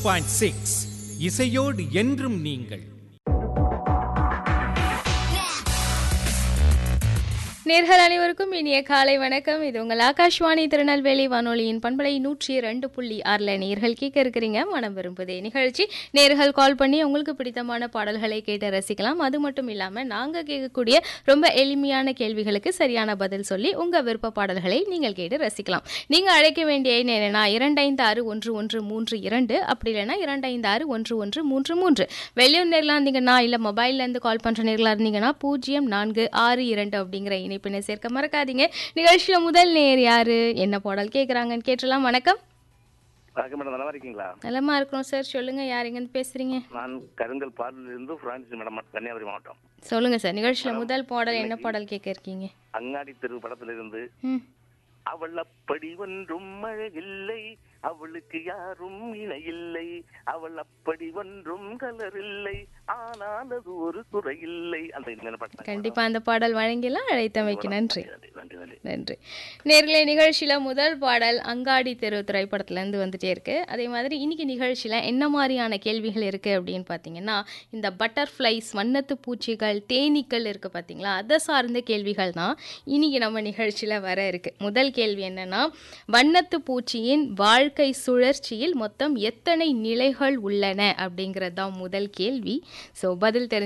point six இசையோடு என்றும் நீங்கள் நேர்கள் அனைவருக்கும் இனிய காலை வணக்கம் இது உங்கள் ஆகாஷ்வாணி திருநெல்வேலி வானொலியின் பண்பலை நூற்றி ரெண்டு புள்ளி ஆறில் நேர்கள் கேட்க இருக்கிறீங்க மனம் விரும்புதே நிகழ்ச்சி நேர்கள் கால் பண்ணி உங்களுக்கு பிடித்தமான பாடல்களை கேட்டு ரசிக்கலாம் அது மட்டும் இல்லாமல் நாங்கள் கேட்கக்கூடிய ரொம்ப எளிமையான கேள்விகளுக்கு சரியான பதில் சொல்லி உங்கள் விருப்ப பாடல்களை நீங்கள் கேட்டு ரசிக்கலாம் நீங்கள் அழைக்க வேண்டிய எண் என்னன்னா இரண்டைந்து ஆறு ஒன்று ஒன்று மூன்று இரண்டு அப்படி இல்லைன்னா இரண்டைந்து ஆறு ஒன்று ஒன்று மூன்று மூன்று வெளியூர் நேரில் இருந்தீங்கன்னா இல்லை மொபைல்லேருந்து கால் பண்ணுற நேரில் இருந்தீங்கன்னா பூஜ்ஜியம் நான்கு ஆறு இரண்டு அப்படிங்கிற இணைப்பினை சேர்க்க மறக்காதீங்க நிகழ்ச்சியில முதல் நேர் யாரு என்ன பாடல் கேட்குறாங்கன்னு கேட்டுலாம் வணக்கம் வணக்கம் மேடம் நல்லா இருக்கீங்களா நலமா இருக்கிறோம் சார் சொல்லுங்க யார் எங்கேருந்து பேசுறீங்க நான் கருங்கல் பாடலிருந்து பிரான்சிஸ் மேடம் கன்னியாகுமரி மாவட்டம் சொல்லுங்க சார் நிகழ்ச்சியில முதல் பாடல் என்ன பாடல் கேட்க இருக்கீங்க அங்காடி தெரு படத்திலிருந்து ம் அவள் அப்படி ஒன்றும் அழகில்லை அவளுக்கு யாரும் இணையில்லை அவள் அப்படி ஒன்றும் கலர் இல்லை ஆனால் அது ஒரு குறை இல்லை அந்த இந்த பாட்டு கண்டிப்பா அந்த பாடல் வழங்கிலாம் அழைத்தமைக்கு நன்றி நன்றி நன்றி நன்றி நன்றி நேர்களே நிகழ்ச்சியில் முதல் பாடல் அங்காடி தெரு திரைப்படத்துலேருந்து வந்துட்டே இருக்கு அதே மாதிரி இன்னைக்கு நிகழ்ச்சியில் என்ன மாதிரியான கேள்விகள் இருக்குது அப்படின்னு பார்த்தீங்கன்னா இந்த பட்டர்ஃப்ளைஸ் வண்ணத்து பூச்சிகள் தேனீக்கள் இருக்குது பார்த்தீங்களா அதை சார்ந்த கேள்விகள் தான் இன்னைக்கு நம்ம நிகழ்ச்சியில் வர இருக்கு முதல் கேள்வி என்னன்னா வண்ணத்து பூச்சியின் வாழ்க்கை சுழற்சியில் மொத்தம் எத்தனை நிலைகள் உள்ளன அப்படிங்கிறது தான் முதல் கேள்வி ஸோ பதில் தெரிஞ்சு